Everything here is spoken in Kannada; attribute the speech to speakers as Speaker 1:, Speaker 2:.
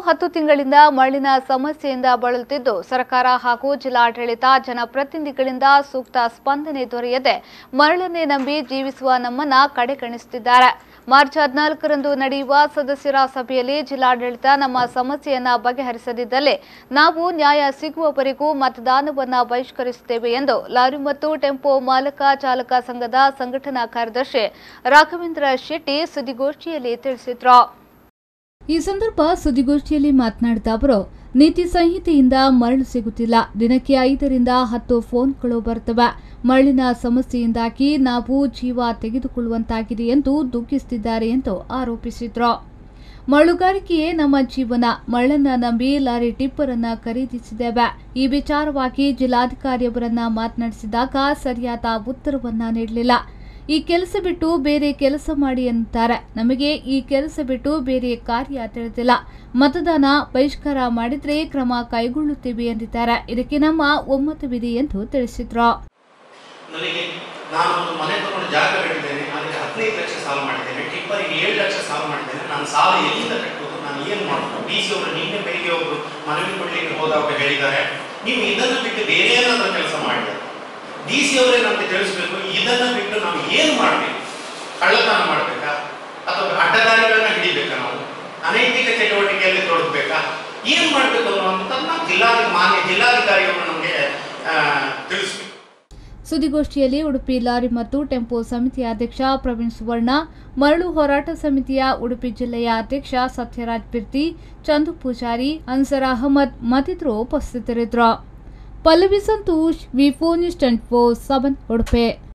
Speaker 1: ಹತ್ತು ತಿಂಗಳಿಂದ ಮರಳಿನ ಸಮಸ್ಯೆಯಿಂದ ಬಳಲುತ್ತಿದ್ದು ಸರ್ಕಾರ ಹಾಗೂ ಜಿಲ್ಲಾಡಳಿತ ಜನಪ್ರತಿನಿಧಿಗಳಿಂದ ಸೂಕ್ತ ಸ್ಪಂದನೆ ದೊರೆಯದೆ ಮರಳನ್ನೇ ನಂಬಿ ಜೀವಿಸುವ ನಮ್ಮನ್ನ ಕಡೆಗಣಿಸುತ್ತಿದ್ದಾರೆ ಮಾರ್ಚ್ ಹದಿನಾಲ್ಕರಂದು ನಡೆಯುವ ಸದಸ್ಯರ ಸಭೆಯಲ್ಲಿ ಜಿಲ್ಲಾಡಳಿತ ನಮ್ಮ ಸಮಸ್ಯೆಯನ್ನ ಬಗೆಹರಿಸದಿದ್ದಲ್ಲಿ ನಾವು ನ್ಯಾಯ ಸಿಗುವವರೆಗೂ ಮತದಾನವನ್ನ ಬಹಿಷ್ಕರಿಸುತ್ತೇವೆ ಎಂದು ಲಾರಿ ಮತ್ತು ಟೆಂಪೋ ಮಾಲಕ ಚಾಲಕ ಸಂಘದ ಸಂಘಟನಾ ಕಾರ್ಯದರ್ಶಿ ರಾಘವೇಂದ್ರ ಶೆಟ್ಟಿ ಸುದ್ದಿಗೋಷ್ಠಿಯಲ್ಲಿ ತಿಳಿಸಿದ್ರು ಈ ಸಂದರ್ಭ ಸುದ್ದಿಗೋಷ್ಠಿಯಲ್ಲಿ ಮಾತನಾಡಿದ ಅವರು ನೀತಿ ಸಂಹಿತೆಯಿಂದ ಮರಳು ಸಿಗುತ್ತಿಲ್ಲ ದಿನಕ್ಕೆ ಐದರಿಂದ ಹತ್ತು ಫೋನ್ಗಳು ಬರುತ್ತವೆ ಮರಳಿನ ಸಮಸ್ಯೆಯಿಂದಾಗಿ ನಾವು ಜೀವ ತೆಗೆದುಕೊಳ್ಳುವಂತಾಗಿದೆ ಎಂದು ದುಃಖಿಸುತ್ತಿದ್ದಾರೆ ಎಂದು ಆರೋಪಿಸಿದ್ರು ಮರಳುಗಾರಿಕೆಯೇ ನಮ್ಮ ಜೀವನ ಮರಳನ್ನ ನಂಬಿ ಲಾರಿ ಟಿಪ್ಪರ್ ಅನ್ನ ಖರೀದಿಸಿದ್ದೇವೆ ಈ ವಿಚಾರವಾಗಿ ಜಿಲ್ಲಾಧಿಕಾರಿಯವರನ್ನ ಮಾತನಾಡಿಸಿದಾಗ ಸರಿಯಾದ ಉತ್ತರವನ್ನ ನೀಡಲಿಲ್ಲ ಈ ಕೆಲಸ ಬಿಟ್ಟು ಬೇರೆ ಕೆಲಸ ಮಾಡಿ ಅಂತಾರೆ ನಮಗೆ ಈ ಕೆಲಸ ಬಿಟ್ಟು ಬೇರೆ ಕಾರ್ಯ ತಿಳಿದಿಲ್ಲ ಮತದಾನ ಬಹಿಷ್ಕಾರ ಮಾಡಿದ್ರೆ ಕ್ರಮ ಕೈಗೊಳ್ಳುತ್ತೇವೆ ಎಂದಿದ್ದಾರೆ ಇದಕ್ಕೆ ನಮ್ಮ ಒಮ್ಮತವಿದೆ ಎಂದು ತಿಳಿಸಿದ್ರು
Speaker 2: ನನಗೆ ನಾನು ಒಂದು ಮನೆ ತಗೊಂಡು ಜಾಗ ಕಟ್ಟಿದ್ದೇನೆ ಅದಕ್ಕೆ ಹದಿನೈದು ಲಕ್ಷ ಸಾಲ ಮಾಡಿದ್ದೇನೆ ಟಿಪ್ಪರಿಗೆ ಏಳು ಲಕ್ಷ ಸಾಲ ಮಾಡಿದ್ದೇನೆ ನಾನು ಸಾಲ ಎಲ್ಲಿಂದ ಕಟ್ಟುವುದು ನಾನು ಏನು ಮಾಡೋದು ಡಿ ಸಿ ಅವರು ನಿನ್ನೆ ಬೆಳಿಗ್ಗೆ ಒಬ್ಬರು ಮನವಿ ಕೊಡ್ಲಿಕ್ಕೆ ಹೋದಾಗ ಹೇಳಿದ್ದಾರೆ ನೀವು ಇದನ್ನು ಬಿಟ್ಟು ಬೇರೆ ಏನಾದರೂ ಕೆಲಸ ಮಾಡಿ ಡಿ ಸಿ ಅವರೇ ನಮಗೆ ತಿಳಿಸ್ಬೇಕು ಇದನ್ನು ಬಿಟ್ಟು ನಾವು ಏನು ಮಾಡಬೇಕು ಕಳ್ಳತನ ಮಾಡಬೇಕಾ ಅಥವಾ ಅಡ್ಡದಾರಿಗಳನ್ನ ಹಿಡಿಬೇಕಾ ನಾವು ಅನೈತಿಕ ಚಟುವಟಿಕೆಯಲ್ಲಿ ತೊಡಗಬೇಕಾ ಏನು ಮಾಡಬೇಕು ಅನ್ನುವಂಥದ್ದು ನಾವು ಜಿಲ್ಲಾಧಿ ಮಾನ್ಯ ಜಿಲ್ಲಾಧಿಕಾರಿಯವರು ನಮಗೆ ತಿಳಿಸ್ಬೇಕು
Speaker 1: ಸುದ್ದಿಗೋಷ್ಠಿಯಲ್ಲಿ ಉಡುಪಿ ಲಾರಿ ಮತ್ತು ಟೆಂಪೋ ಸಮಿತಿಯ ಅಧ್ಯಕ್ಷ ಪ್ರವೀಣ್ ಸುವರ್ಣ ಮರಳು ಹೋರಾಟ ಸಮಿತಿಯ ಉಡುಪಿ ಜಿಲ್ಲೆಯ ಅಧ್ಯಕ್ಷ ಸತ್ಯರಾಜ್ ಬಿರ್ತಿ ಚಂದು ಪೂಜಾರಿ ಅನ್ಸರ್ ಅಹಮದ್ ಮತ್ತಿತರರು ಉಪಸ್ಥಿತರಿದ್ದರು Pallavi Santosh V four news twenty four seven Udupi